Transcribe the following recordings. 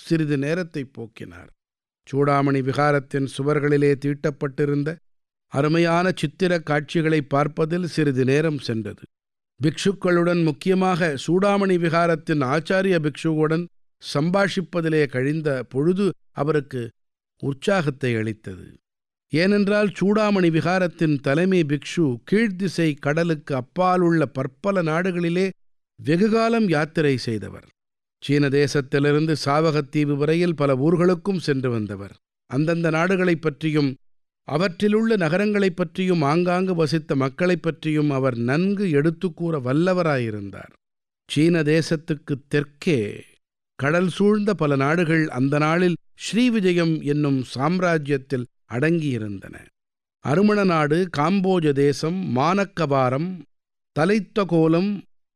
சிறிது நேரத்தை போக்கினார் சூடாமணி விகாரத்தின் சுவர்களிலே தீட்டப்பட்டிருந்த அருமையான சித்திரக் காட்சிகளை பார்ப்பதில் சிறிது நேரம் சென்றது பிக்ஷுக்களுடன் முக்கியமாக சூடாமணி விகாரத்தின் ஆச்சாரிய பிக்ஷுவுடன் சம்பாஷிப்பதிலே கழிந்த பொழுது அவருக்கு உற்சாகத்தை அளித்தது ஏனென்றால் சூடாமணி விகாரத்தின் தலைமை பிக்ஷு கீழ்த்திசை கடலுக்கு அப்பால் உள்ள பற்பல நாடுகளிலே வெகுகாலம் யாத்திரை செய்தவர் சீன தேசத்திலிருந்து சாவகத்தீவு வரையில் பல ஊர்களுக்கும் சென்று வந்தவர் அந்தந்த நாடுகளைப் பற்றியும் அவற்றிலுள்ள நகரங்களைப் பற்றியும் ஆங்காங்கு வசித்த மக்களைப் பற்றியும் அவர் நன்கு எடுத்துக்கூற வல்லவராயிருந்தார் சீன தேசத்துக்குத் தெற்கே கடல் சூழ்ந்த பல நாடுகள் அந்த நாளில் ஸ்ரீவிஜயம் என்னும் சாம்ராஜ்யத்தில் அடங்கியிருந்தன அருமண நாடு காம்போஜ தேசம் மானக்கபாரம் தலைத்தகோலம்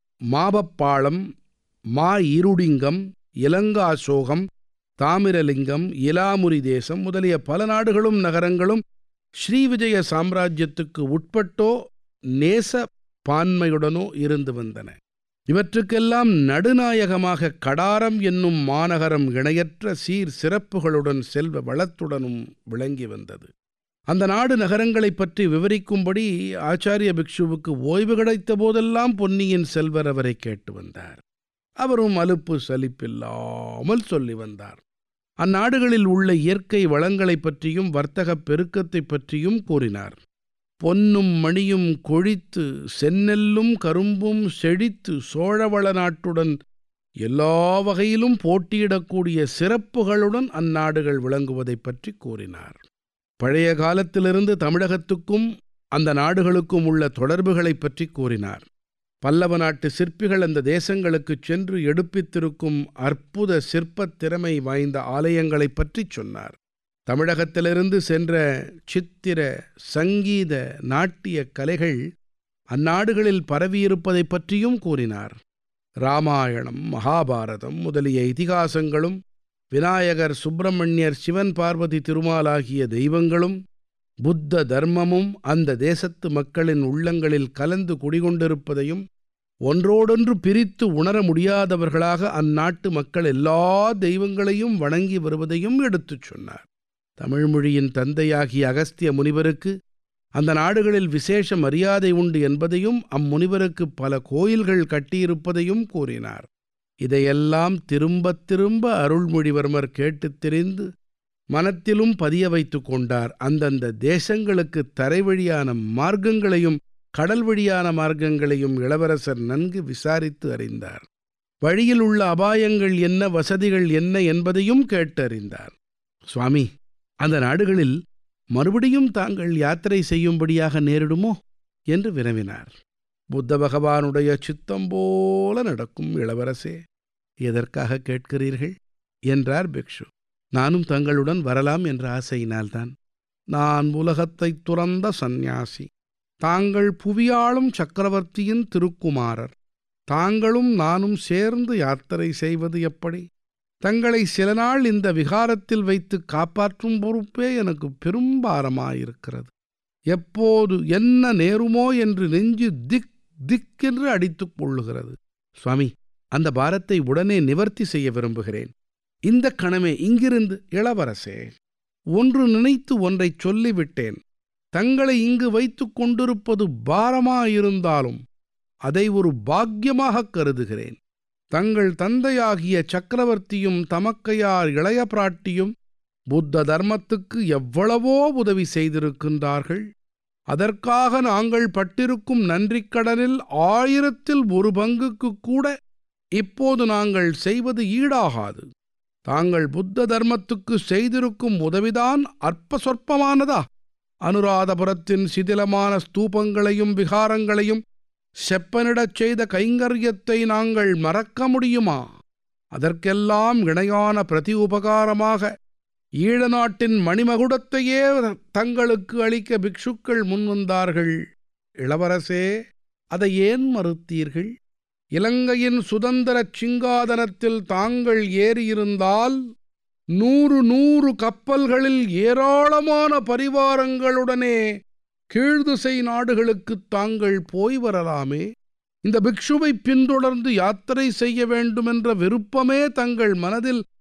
மாபப்பாளம் மா இருடிங்கம் இலங்காசோகம் தாமிரலிங்கம் இலாமுரி தேசம் முதலிய பல நாடுகளும் நகரங்களும் ஸ்ரீவிஜய சாம்ராஜ்யத்துக்கு உட்பட்டோ நேச பான்மையுடனோ இருந்து வந்தன இவற்றுக்கெல்லாம் நடுநாயகமாக கடாரம் என்னும் மாநகரம் இணையற்ற சீர் சிறப்புகளுடன் செல்வ வளத்துடனும் விளங்கி வந்தது அந்த நாடு நகரங்களைப் பற்றி விவரிக்கும்படி ஆச்சாரிய பிக்ஷுவுக்கு ஓய்வு கிடைத்த போதெல்லாம் பொன்னியின் செல்வர் அவரை கேட்டு வந்தார் அவரும் அலுப்பு சலிப்பில்லாமல் சொல்லி வந்தார் அந்நாடுகளில் உள்ள இயற்கை வளங்களைப் பற்றியும் வர்த்தகப் பெருக்கத்தைப் பற்றியும் கூறினார் பொன்னும் மணியும் கொழித்து செந்நெல்லும் கரும்பும் செழித்து சோழவள நாட்டுடன் எல்லா வகையிலும் போட்டியிடக்கூடிய சிறப்புகளுடன் அந்நாடுகள் விளங்குவதைப் பற்றி கூறினார் பழைய காலத்திலிருந்து தமிழகத்துக்கும் அந்த நாடுகளுக்கும் உள்ள தொடர்புகளைப் பற்றி கூறினார் பல்லவ நாட்டு சிற்பிகள் அந்த தேசங்களுக்குச் சென்று எடுப்பித்திருக்கும் அற்புத சிற்பத் திறமை வாய்ந்த ஆலயங்களைப் பற்றிச் சொன்னார் தமிழகத்திலிருந்து சென்ற சித்திர சங்கீத நாட்டிய கலைகள் அந்நாடுகளில் பரவியிருப்பதைப் பற்றியும் கூறினார் ராமாயணம் மகாபாரதம் முதலிய இதிகாசங்களும் விநாயகர் சுப்பிரமணியர் சிவன் பார்வதி திருமாலாகிய தெய்வங்களும் புத்த தர்மமும் அந்த தேசத்து மக்களின் உள்ளங்களில் கலந்து குடிகொண்டிருப்பதையும் ஒன்றோடொன்று பிரித்து உணர முடியாதவர்களாக அந்நாட்டு மக்கள் எல்லா தெய்வங்களையும் வணங்கி வருவதையும் எடுத்துச் சொன்னார் தமிழ்மொழியின் தந்தையாகிய அகஸ்திய முனிவருக்கு அந்த நாடுகளில் விசேஷ மரியாதை உண்டு என்பதையும் அம்முனிவருக்கு பல கோயில்கள் கட்டியிருப்பதையும் கூறினார் இதையெல்லாம் திரும்பத் திரும்ப அருள்மொழிவர்மர் கேட்டுத் தெரிந்து மனத்திலும் பதிய வைத்து கொண்டார் அந்தந்த தேசங்களுக்கு தரைவழியான மார்க்கங்களையும் கடல் வழியான மார்க்கங்களையும் இளவரசர் நன்கு விசாரித்து அறிந்தார் வழியில் உள்ள அபாயங்கள் என்ன வசதிகள் என்ன என்பதையும் கேட்டறிந்தார் சுவாமி அந்த நாடுகளில் மறுபடியும் தாங்கள் யாத்திரை செய்யும்படியாக நேரிடுமோ என்று வினவினார் புத்த பகவானுடைய சித்தம் போல நடக்கும் இளவரசே எதற்காக கேட்கிறீர்கள் என்றார் பிக்ஷு நானும் தங்களுடன் வரலாம் என்ற ஆசையினால்தான் நான் உலகத்தைத் துறந்த சந்நியாசி தாங்கள் புவியாளும் சக்கரவர்த்தியின் திருக்குமாரர் தாங்களும் நானும் சேர்ந்து யாத்திரை செய்வது எப்படி தங்களை சில நாள் இந்த விகாரத்தில் வைத்து காப்பாற்றும் பொறுப்பே எனக்கு பெரும்பாரமாயிருக்கிறது எப்போது என்ன நேருமோ என்று நெஞ்சு திக் திக்கென்று அடித்துக் கொள்ளுகிறது சுவாமி அந்த பாரத்தை உடனே நிவர்த்தி செய்ய விரும்புகிறேன் இந்த கணமே இங்கிருந்து இளவரசே ஒன்று நினைத்து ஒன்றைச் சொல்லிவிட்டேன் தங்களை இங்கு வைத்துக் கொண்டிருப்பது பாரமாயிருந்தாலும் அதை ஒரு பாக்கியமாகக் கருதுகிறேன் தங்கள் தந்தையாகிய சக்கரவர்த்தியும் தமக்கையார் இளைய பிராட்டியும் புத்த தர்மத்துக்கு எவ்வளவோ உதவி செய்திருக்கின்றார்கள் அதற்காக நாங்கள் பட்டிருக்கும் நன்றிக்கடனில் ஆயிரத்தில் ஒரு பங்குக்கு கூட இப்போது நாங்கள் செய்வது ஈடாகாது தாங்கள் புத்த தர்மத்துக்கு செய்திருக்கும் உதவிதான் அற்ப சொற்பமானதா அனுராதபுரத்தின் சிதிலமான ஸ்தூபங்களையும் விகாரங்களையும் செப்பனிடச் செய்த கைங்கரியத்தை நாங்கள் மறக்க முடியுமா அதற்கெல்லாம் இணையான பிரதி உபகாரமாக ஈழ நாட்டின் மணிமகுடத்தையே தங்களுக்கு அளிக்க பிக்ஷுக்கள் முன்வந்தார்கள் இளவரசே அதை ஏன் மறுத்தீர்கள் இலங்கையின் சுதந்திரச் சிங்காதனத்தில் தாங்கள் ஏறியிருந்தால் நூறு நூறு கப்பல்களில் ஏராளமான பரிவாரங்களுடனே கீழ்திசை நாடுகளுக்குத் தாங்கள் போய் வரலாமே இந்த பிக்ஷுவை பின்தொடர்ந்து யாத்திரை செய்ய வேண்டுமென்ற விருப்பமே தங்கள் மனதில்